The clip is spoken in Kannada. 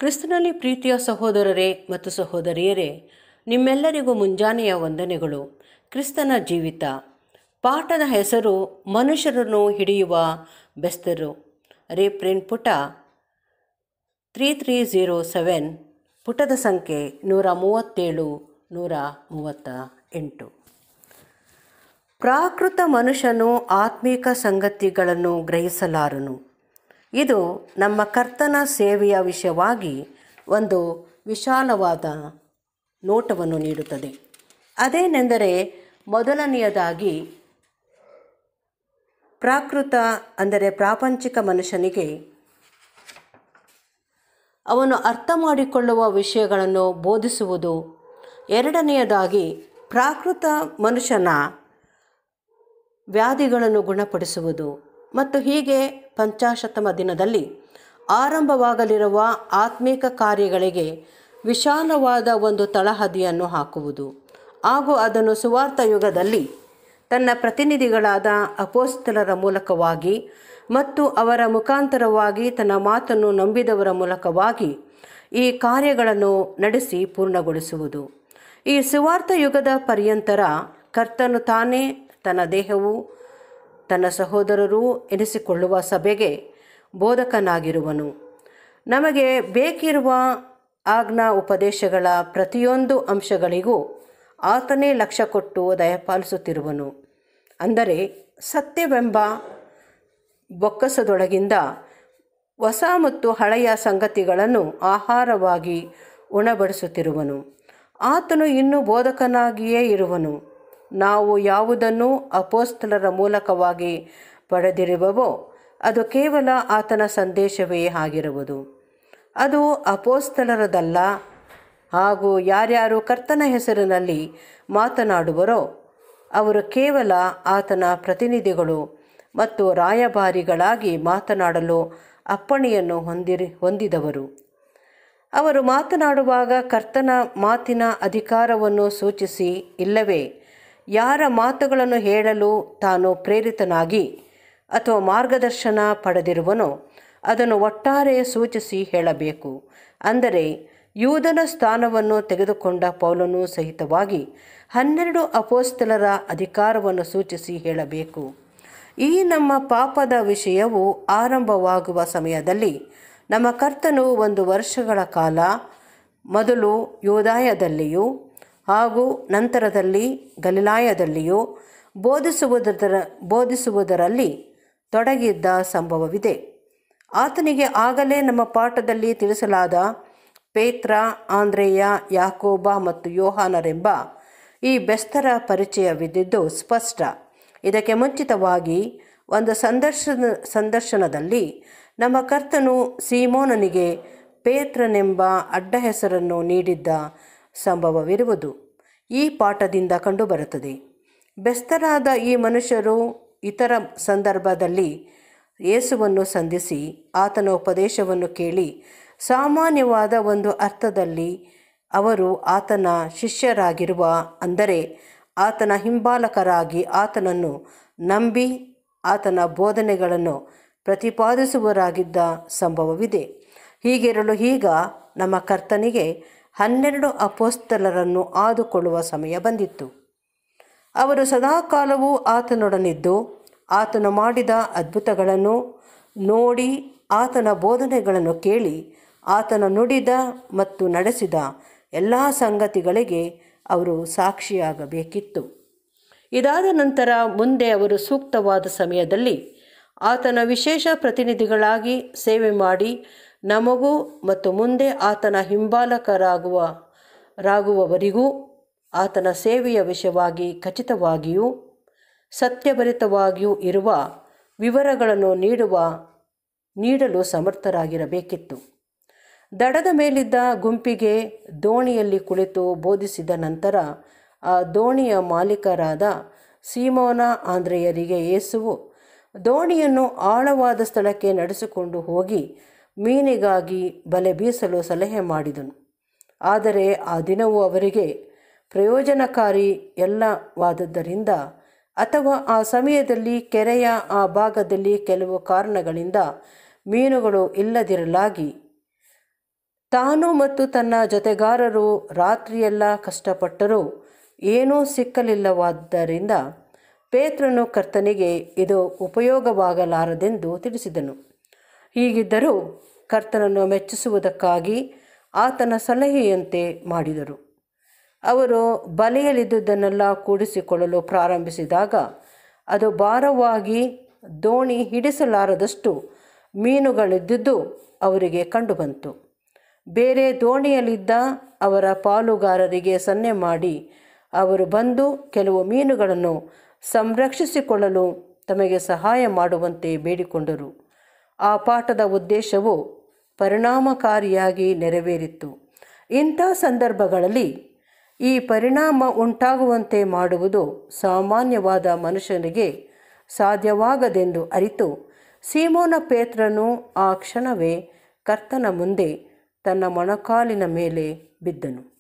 ಕ್ರಿಸ್ತನಲ್ಲಿ ಪ್ರೀತಿಯ ಸಹೋದರರೇ ಮತ್ತು ಸಹೋದರಿಯರೇ ನಿಮ್ಮೆಲ್ಲರಿಗೂ ಮುಂಜಾನೆಯ ವಂದನೆಗಳು ಕ್ರಿಸ್ತನ ಜೀವಿತ ಪಾಠದ ಹೆಸರು ಮನುಷ್ಯರನ್ನು ಹಿಡಿಯುವ ಬೆಸ್ತರು ರೀಪ್ರಿಂಟ್ ಪುಟ ತ್ರೀ ತ್ರೀ ಝೀರೋ ಸೆವೆನ್ ಪುಟದ ಸಂಖ್ಯೆ ನೂರ ಮೂವತ್ತೇಳು ನೂರ ಮೂವತ್ತ ಎಂಟು ಪ್ರಾಕೃತ ಮನುಷ್ಯನು ಆತ್ಮೀಕ ಸಂಗತಿಗಳನ್ನು ಗ್ರಹಿಸಲಾರನು ಇದು ನಮ್ಮ ಕರ್ತನ ಸೇವೆಯ ವಿಷಯವಾಗಿ ಒಂದು ವಿಶಾಲವಾದ ನೋಟವನ್ನು ನೀಡುತ್ತದೆ ಅದೇನೆಂದರೆ ಮೊದಲನೆಯದಾಗಿ ಪ್ರಾಕೃತ ಅಂದರೆ ಪ್ರಾಪಂಚಿಕ ಮನುಷ್ಯನಿಗೆ ಅವನು ಅರ್ಥ ಮಾಡಿಕೊಳ್ಳುವ ವಿಷಯಗಳನ್ನು ಬೋಧಿಸುವುದು ಎರಡನೆಯದಾಗಿ ಪ್ರಾಕೃತ ಮನುಷ್ಯನ ವ್ಯಾಧಿಗಳನ್ನು ಗುಣಪಡಿಸುವುದು ಮತ್ತು ಹೀಗೆ ಪಂಚಾಶತಮ ದಿನದಲ್ಲಿ ಆರಂಭವಾಗಲಿರುವ ಆತ್ಮಿಕ ಕಾರ್ಯಗಳಿಗೆ ವಿಶಾಲವಾದ ಒಂದು ತಳಹದಿಯನ್ನು ಹಾಕುವುದು ಹಾಗೂ ಅದನ್ನು ಸುವಾರ್ಥ ಯುಗದಲ್ಲಿ ತನ್ನ ಪ್ರತಿನಿಧಿಗಳಾದ ಅಪೋಸ್ತಲರ ಮೂಲಕವಾಗಿ ಮತ್ತು ಅವರ ಮುಖಾಂತರವಾಗಿ ತನ್ನ ಮಾತನ್ನು ನಂಬಿದವರ ಮೂಲಕವಾಗಿ ಈ ಕಾರ್ಯಗಳನ್ನು ನಡೆಸಿ ಪೂರ್ಣಗೊಳಿಸುವುದು ಈ ಸುವಾರ್ಥ ಯುಗದ ಪರ್ಯಂತರ ಕರ್ತನು ತಾನೇ ತನ್ನ ದೇಹವು ತನ್ನ ಸಹೋದರರೂ ಎನಿಸಿಕೊಳ್ಳುವ ಸಭೆಗೆ ಬೋಧಕನಾಗಿರುವನು ನಮಗೆ ಬೇಕಿರುವ ಆಜ್ಞಾ ಉಪದೇಶಗಳ ಪ್ರತಿಯೊಂದು ಅಂಶಗಳಿಗೂ ಆತನೇ ಲಕ್ಷ್ಯ ಕೊಟ್ಟು ದಯಪಾಲಿಸುತ್ತಿರುವನು ಅಂದರೆ ಸತ್ಯವೆಂಬ ಬೊಕ್ಕಸದೊಳಗಿಂದ ಹೊಸ ಮತ್ತು ಹಳೆಯ ಸಂಗತಿಗಳನ್ನು ಆಹಾರವಾಗಿ ಉಣಬಡಿಸುತ್ತಿರುವನು ಆತನು ಇನ್ನೂ ಬೋಧಕನಾಗಿಯೇ ಇರುವನು ನಾವು ಯಾವುದನ್ನು ಅಪೋಸ್ತಲರ ಮೂಲಕವಾಗಿ ಪಡೆದಿರುವವೋ ಅದು ಕೇವಲ ಆತನ ಸಂದೇಶವೇ ಆಗಿರುವುದು ಅದು ಅಪೋಸ್ತಲರದಲ್ಲ ಹಾಗೂ ಯಾರ್ಯಾರು ಕರ್ತನ ಹೆಸರಿನಲ್ಲಿ ಮಾತನಾಡುವರೋ ಅವರು ಕೇವಲ ಆತನ ಪ್ರತಿನಿಧಿಗಳು ಮತ್ತು ರಾಯಭಾರಿಗಳಾಗಿ ಮಾತನಾಡಲು ಅಪ್ಪಣೆಯನ್ನು ಹೊಂದಿರಿ ಹೊಂದಿದವರು ಅವರು ಮಾತನಾಡುವಾಗ ಕರ್ತನ ಮಾತಿನ ಅಧಿಕಾರವನ್ನು ಸೂಚಿಸಿ ಇಲ್ಲವೇ ಯಾರ ಮಾತುಗಳನ್ನು ಹೇಳಲು ತಾನು ಪ್ರೇರಿತನಾಗಿ ಅಥವಾ ಮಾರ್ಗದರ್ಶನ ಪಡೆದಿರುವನೋ ಅದನ್ನು ಒಟ್ಟಾರೆ ಸೂಚಿಸಿ ಹೇಳಬೇಕು ಅಂದರೆ ಯೂದನ ಸ್ಥಾನವನ್ನು ತೆಗೆದುಕೊಂಡ ಪೌಲನು ಸಹಿತವಾಗಿ ಹನ್ನೆರಡು ಅಪೋಸ್ತಲರ ಅಧಿಕಾರವನ್ನು ಸೂಚಿಸಿ ಹೇಳಬೇಕು ಈ ನಮ್ಮ ಪಾಪದ ವಿಷಯವು ಆರಂಭವಾಗುವ ಸಮಯದಲ್ಲಿ ನಮ್ಮ ಕರ್ತನು ಒಂದು ವರ್ಷಗಳ ಕಾಲ ಮೊದಲು ಯೋದಾಯದಲ್ಲಿಯೂ ಹಾಗೂ ನಂತರದಲ್ಲಿ ಗಲಿಲಾಯದಲ್ಲಿಯೂ ಬೋಧಿಸುವುದರ ಬೋಧಿಸುವುದರಲ್ಲಿ ತೊಡಗಿದ್ದ ಸಂಭವವಿದೆ ಆತನಿಗೆ ಆಗಲೇ ನಮ್ಮ ಪಾಠದಲ್ಲಿ ತಿಳಿಸಲಾದ ಪೇತ್ರ ಆಂದ್ರೇಯ ಯಾಕೋಬ ಮತ್ತು ಯೋಹಾನರೆಂಬ ಈ ಬೆಸ್ತರ ಪರಿಚಯವಿದ್ದಿದ್ದು ಸ್ಪಷ್ಟ ಇದಕ್ಕೆ ಮುಂಚಿತವಾಗಿ ಒಂದು ಸಂದರ್ಶನ ಸಂದರ್ಶನದಲ್ಲಿ ನಮ್ಮ ಕರ್ತನು ಸೀಮೋನನಿಗೆ ಪೇತ್ರನೆಂಬ ಅಡ್ಡ ಹೆಸರನ್ನು ನೀಡಿದ್ದ ಸಂಭವವಿರುವುದು ಈ ಪಾಠದಿಂದ ಕಂಡುಬರುತ್ತದೆ ಬೆಸ್ತರಾದ ಈ ಮನುಷ್ಯರು ಇತರ ಸಂದರ್ಭದಲ್ಲಿ ಯೇಸುವನ್ನು ಸಂಧಿಸಿ ಆತನ ಉಪದೇಶವನ್ನು ಕೇಳಿ ಸಾಮಾನ್ಯವಾದ ಒಂದು ಅರ್ಥದಲ್ಲಿ ಅವರು ಆತನ ಶಿಷ್ಯರಾಗಿರುವ ಅಂದರೆ ಆತನ ಹಿಂಬಾಲಕರಾಗಿ ಆತನನ್ನು ನಂಬಿ ಆತನ ಬೋಧನೆಗಳನ್ನು ಪ್ರತಿಪಾದಿಸುವರಾಗಿದ್ದ ಸಂಭವವಿದೆ ಹೀಗಿರಲು ಈಗ ನಮ್ಮ ಕರ್ತನಿಗೆ ಹನ್ನೆರಡು ಅಪೋಸ್ತಲರನ್ನು ಆದುಕೊಳ್ಳುವ ಸಮಯ ಬಂದಿತ್ತು ಅವರು ಸದಾಕಾಲವೂ ಆತನೊಡನಿದ್ದು ಆತನು ಮಾಡಿದ ಅದ್ಭುತಗಳನ್ನು ನೋಡಿ ಆತನ ಬೋಧನೆಗಳನ್ನು ಕೇಳಿ ಆತನ ನುಡಿದ ಮತ್ತು ನಡೆಸಿದ ಎಲ್ಲ ಸಂಗತಿಗಳಿಗೆ ಅವರು ಸಾಕ್ಷಿಯಾಗಬೇಕಿತ್ತು ಇದಾದ ನಂತರ ಮುಂದೆ ಅವರು ಸೂಕ್ತವಾದ ಸಮಯದಲ್ಲಿ ಆತನ ವಿಶೇಷ ಪ್ರತಿನಿಧಿಗಳಾಗಿ ಸೇವೆ ಮಾಡಿ ನಮಗೂ ಮತ್ತು ಮುಂದೆ ಆತನ ಹಿಂಬಾಲಕರಾಗುವ ರಾಗುವವರಿಗೂ ಆತನ ಸೇವೆಯ ವಿಷಯವಾಗಿ ಖಚಿತವಾಗಿಯೂ ಸತ್ಯಭರಿತವಾಗಿಯೂ ಇರುವ ವಿವರಗಳನ್ನು ನೀಡುವ ನೀಡಲು ಸಮರ್ಥರಾಗಿರಬೇಕಿತ್ತು ದಡದ ಮೇಲಿದ್ದ ಗುಂಪಿಗೆ ದೋಣಿಯಲ್ಲಿ ಕುಳಿತು ಬೋಧಿಸಿದ ನಂತರ ಆ ದೋಣಿಯ ಮಾಲೀಕರಾದ ಸೀಮೋನ ಆಂದ್ರೆಯರಿಗೆ ಯೇಸುವು ದೋಣಿಯನ್ನು ಆಳವಾದ ಸ್ಥಳಕ್ಕೆ ನಡೆಸಿಕೊಂಡು ಹೋಗಿ ಮೀನಿಗಾಗಿ ಬಲೆ ಬೀಸಲು ಸಲಹೆ ಮಾಡಿದನು ಆದರೆ ಆ ದಿನವು ಅವರಿಗೆ ಪ್ರಯೋಜನಕಾರಿ ಎಲ್ಲವಾದದ್ದರಿಂದ ಅಥವಾ ಆ ಸಮಯದಲ್ಲಿ ಕೆರೆಯ ಆ ಭಾಗದಲ್ಲಿ ಕೆಲವು ಕಾರಣಗಳಿಂದ ಮೀನುಗಳು ಇಲ್ಲದಿರಲಾಗಿ ತಾನು ಮತ್ತು ತನ್ನ ಜೊತೆಗಾರರು ರಾತ್ರಿಯೆಲ್ಲ ಕಷ್ಟಪಟ್ಟರೂ ಏನೂ ಸಿಕ್ಕಲಿಲ್ಲವಾದ್ದರಿಂದ ಪೇತ್ರನು ಕರ್ತನಿಗೆ ಇದು ಉಪಯೋಗವಾಗಲಾರದೆಂದು ತಿಳಿಸಿದನು ಹೀಗಿದ್ದರೂ ಕರ್ತನನ್ನು ಮೆಚ್ಚಿಸುವುದಕ್ಕಾಗಿ ಆತನ ಸಲಹೆಯಂತೆ ಮಾಡಿದರು ಅವರು ಬಲೆಯಲ್ಲಿದ್ದುದನ್ನೆಲ್ಲ ಕೂಡಿಸಿಕೊಳ್ಳಲು ಪ್ರಾರಂಭಿಸಿದಾಗ ಅದು ಭಾರವಾಗಿ ದೋಣಿ ಹಿಡಿಸಲಾರದಷ್ಟು ಮೀನುಗಳಿದ್ದುದು ಅವರಿಗೆ ಕಂಡುಬಂತು ಬೇರೆ ದೋಣಿಯಲ್ಲಿದ್ದ ಅವರ ಪಾಲುಗಾರರಿಗೆ ಸನ್ನೆ ಮಾಡಿ ಅವರು ಬಂದು ಕೆಲವು ಮೀನುಗಳನ್ನು ಸಂರಕ್ಷಿಸಿಕೊಳ್ಳಲು ತಮಗೆ ಸಹಾಯ ಮಾಡುವಂತೆ ಬೇಡಿಕೊಂಡರು ಆ ಪಾಠದ ಉದ್ದೇಶವು ಪರಿಣಾಮಕಾರಿಯಾಗಿ ನೆರವೇರಿತ್ತು ಇಂಥ ಸಂದರ್ಭಗಳಲ್ಲಿ ಈ ಪರಿಣಾಮ ಉಂಟಾಗುವಂತೆ ಮಾಡುವುದು ಸಾಮಾನ್ಯವಾದ ಮನುಷ್ಯನಿಗೆ ಸಾಧ್ಯವಾಗದೆಂದು ಅರಿತು ಸೀಮೋನ ಪೇತ್ರನು ಆ ಕ್ಷಣವೇ ಕರ್ತನ ಮುಂದೆ ತನ್ನ ಮೊಣಕಾಲಿನ ಮೇಲೆ ಬಿದ್ದನು